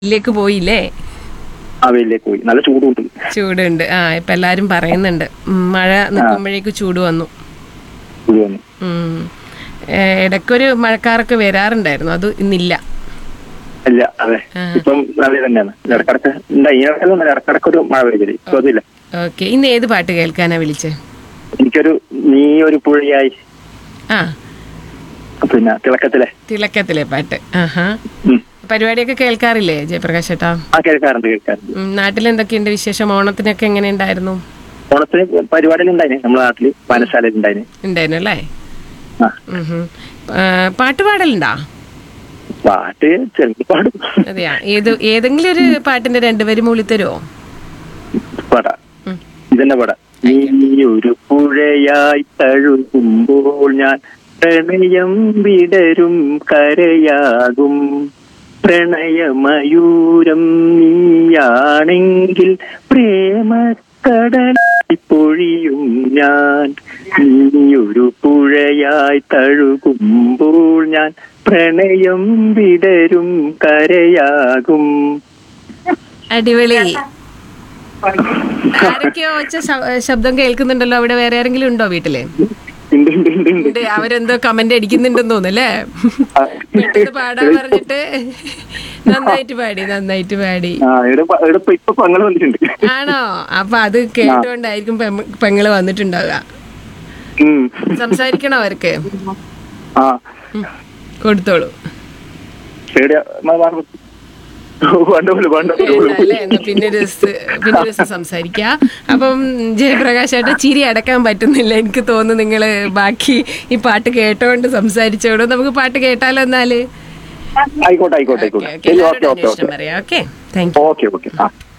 ിലേക്ക് പോയില്ലേ ആ വെയിലേക്ക് പോയി നല്ല ചൂടുണ്ട് ചൂടുണ്ട് ആ ഇപ്പൊ എല്ലാരും പറയുന്നുണ്ട് ഉം, മഴ നിൽക്കുമ്പോഴേക്ക് ചൂട് വന്നു ചൂട് വന്നു ഉം. ഏ, ഇടയ്ക്കൊരു മഴക്കാറൊക്കെ വരാറുണ്ടായിരുന്നു അത് ഇന്നില്ല ഇല്ല അതെ ആ. ഇപ്പം നല്ല തന്നെയാണ് ഇടക്കിടക്ക് ഉണ്ടായി ഇടക്കിടക്ക് ഇടക്കിടക്ക് ഒരു മഴ പെയ്തില്ല ഇപ്പൊ അതില്ല ഓക്കെ ഇന്ന് ഏത് പാട്ട് കേൾക്കാനാ വിളിച്ചേ എനിക്കൊരു നീ ഒരു പുഴയായി ആ പിന്നെ തിളക്കത്തിലെ തിളക്കത്തിലെ പാട്ട് ആഹാ ഉം. പരിപാടിയൊക്കെ കേൾക്കാറില്ലേ ജയപ്രകാശ് ചേട്ടാ ആ കേൾക്കാറുണ്ട് കേൾക്കാറുണ്ട് ഉം, നാട്ടിൽ എന്തൊക്കെയുണ്ട് വിശേഷം ഓണത്തിനൊക്കെ എങ്ങനെ ഉണ്ടായിരുന്നു ഓണത്തിന് പരിപാടികൾ ഉണ്ടായിന് നമ്മുടെ നാട്ടില് വായനശാലയിൽ ഉണ്ടായിന് ഉണ്ടായിരുന്നു അല്ലേ ആ ഉം ഹും. ആ, പാട്ട് പാടലുണ്ടാ പാട്ട് ചെറുപ്പം പാടും അതെയാ ഏത് ഏതെങ്കിലും ഒരു പാട്ടിന്റെ രണ്ടുപേരും മൂളി തരുമോ പാടാ ഇതന്നെ പാടാ നീ ഒരു പുഴയായി തഴുകുമ്പോൾ ഞാൻ പ്രണയം വിടരും കരയാകും പ്രണയമയൂരം നീയാണെങ്കിൽ പ്രേമക്കടലായി പൊഴിയും ഞാൻ നീ ഒരു പുഴയായി തഴുകുമ്പോൾ ഞാൻ പ്രണയം വിടരും കരയാകും അടിപൊളി ആരൊക്കെയോ ഒച്ച ശ- ശബ്ദം കേൾക്കുന്നുണ്ടല്ലോ അവിടെ വേറെ ആരെങ്കിലും ഉണ്ടോ വീട്ടില് ഉണ്ട് ഉണ്ട് ഉണ്ട് ഉണ്ട് ഉണ്ട് അവരെന്തോ കമന്റ് അടിക്കുന്നുണ്ടെന്ന് തോന്നുന്നല്ലേ ആ. പെട്ടെന്ന് പാടാൻ പറഞ്ഞിട്ട് നന്നായിട്ട് പാടി നന്നായിട്ട് പാടി ആ ഇവിടെ പ- ഇവിടെ ഇപ്പൊ- ഇപ്പൊ പങ്ങൾ വന്നിട്ടുണ്ട് ആണോ അപ്പൊ അത് കേട്ടുകൊണ്ടായിരിക്കും പെമ്മ- പെങ്ങള് വന്നിട്ടുണ്ടാവുക ഉം. സംസാരിക്കണോ അവർക്ക് ആ ഉം. കൊടുത്തോളൂ എവിടെയാ മ- മ- വേണ്ട പോലെ വേണ്ട പോലെ. അല്ലേ എന്നാ പിന്നെ ഒരു ദിവസം പിന്നെ ഒരു ദിവസം സംസാരിക്കാം അപ്പം ജയപ്രകാശ് ഏട്ടാ ചിരി അടക്കാൻ പറ്റുന്നില്ല എനിക്ക് തോന്നുന്നു നിങ്ങള് ബാക്കി ഈ പാട്ട് കേട്ടോണ്ട് സംസാരിച്ചോളൂ നമുക്ക് പാട്ട് കേട്ടാലോ എന്നാല് ആയിക്കോട്ടെ ആയിക്കോട്ടെ ഓക്കെ ആയിക്കോട്ടെ ഓക്കെ ശരി എല്ലാവരോടും ഓക്കെ ഓക്കെ അന്വേഷണം പറയാം okay thank you okay okay ആ